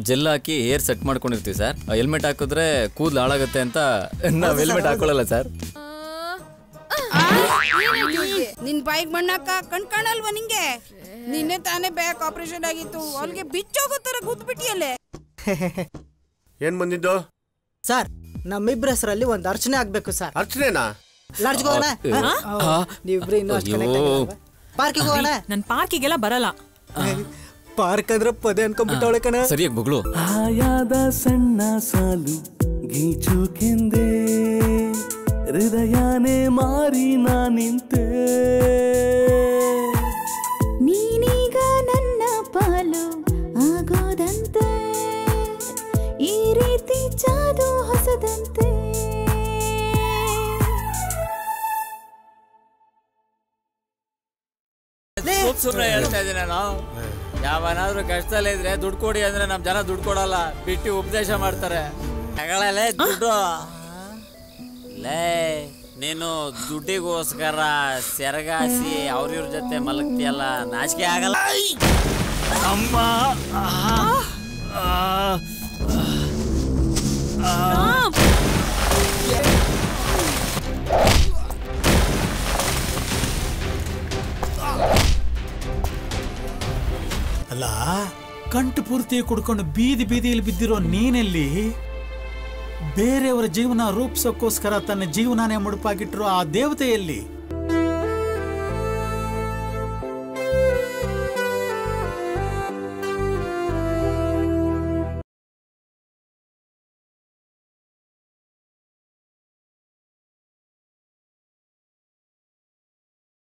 Gel ಹಾಕಿ hair set ಮಾಡ್ಕೊಂಡಿರ್ತೀವಿ sir helmet ಹಾಕಿದ್ರೆ ಕೂದಲು ಹಾಳಾಗುತ್ತೆ ಅಂತ ನಾವು ಹೆಲ್ಮೆಟ್ ಹಾಕೊಳ್ಳಲ್ಲ ಸರ್ ನಿನ್ ಬಾಯಿಗೆ ಮಣ್ಣಾಕ ಕಣ್ ಕಾಣಲ್ವಾ ನಿಂಗೆ ನಿನ್ನೆ ತಾನೇ ಬ್ಯಾಕ್ ಆಪರೇಷನ್ ಆಗಿತ್ತು ಅಲ್ಲಿಗೆ ಬಿಚ್ಚೋಗೋ ತರ ಕೂತ್ಬಿಟ್ಟಿಯಲ್ಲೇ ಏನ್ ಬಂದಿದ್ದು ಸರ್ ನಮ್ಮಿಬ್ರ ಹೆಸರಲ್ಲಿ ಒಂದು ಅರ್ಚನೆ ಆಗ್ಬೇಕು ಸರ್ ಅರ್ಚನೆನಾ ಲಾಡ್ಜ್ಗೆ ಹೋಗೋಣ ಆ, ನೀವಿಬ್ರು ಇನ್ನೂ ಅಷ್ಟು ಅಯ್ಯೋ. ಪಾರ್ಕಿಗೆ ಹೋಗೋಣ ನನ್ ಪಾರ್ಕಿಗೆಲ್ಲ ಬರಲ್ಲ ಪಾರ್ಕ್ ಅಂದ್ರೆ ಪದೇ ಅನ್ಕೊಂಡ್ಬಿಟ್ಟವಳೆ ಕಣ ಸರಿಯಾಗಿ ಬೊಗಳು ಆಯಾದ ಸಣ್ಣ ಸಾಲು ಗೀಚುಕೆಂದೆ ಹೃದಯನೇ ಮಾರಿ ನಾ ನಿಂತೆ ನೀನೀಗ ನನ್ನ ಪಾಲು ಆಗೋದಂತೆ ಈ ರೀತಿ ಜಾದು ಹೊಸದಂತೆ ಸುಮ್ಮನೆ ಹೇಳ್ತಾ ಇದ್ದೀನಿ ನಾನು ಯಾವನಾದ್ರೂ ಕಷ್ಟದಲ್ಲಿ ಇದ್ರೆ ದುಡ್ಡು ಕೊಡಿ ಅಂದ್ರೆ ನಮ್ ಜನ ದುಡ್ಡು ಕೊಡಲ್ಲ ಬಿಟ್ಟು ಉಪದೇಶ ಮಾಡ್ತಾರೆ ತಗೊಳ್ಳಲೇ ದುಡ್ಡು ಲೇ ನೀನು ದುಡ್ಡಿಗೋಸ್ಕರ ಸೆರಗಾಸಿ ಅವ್ರಿವ್ರ ಜೊತೆ ಮಲಗ್ತಿಯಲ್ಲ ನಾಚಿಕೆ ಆಗಲ್ಲ ಅಮ್ಮ ಅಲ್ಲ ಕಂಟು ಪೂರ್ತಿ ಕುಡ್ಕೊಂಡು ಬೀದಿ ಬೀದಿಯಲ್ಲಿ ಬಿದ್ದಿರೋ ನೀನೆಲ್ಲಿ ಬೇರೆಯವರ ಜೀವನ ರೂಪಿಸೋಕ್ಕೋಸ್ಕರ ತನ್ನ ಜೀವನಾನೇ ಮುಡುಪಾಗಿಟ್ಟಿರೋ ಆ ದೇವತೆಯಲ್ಲಿ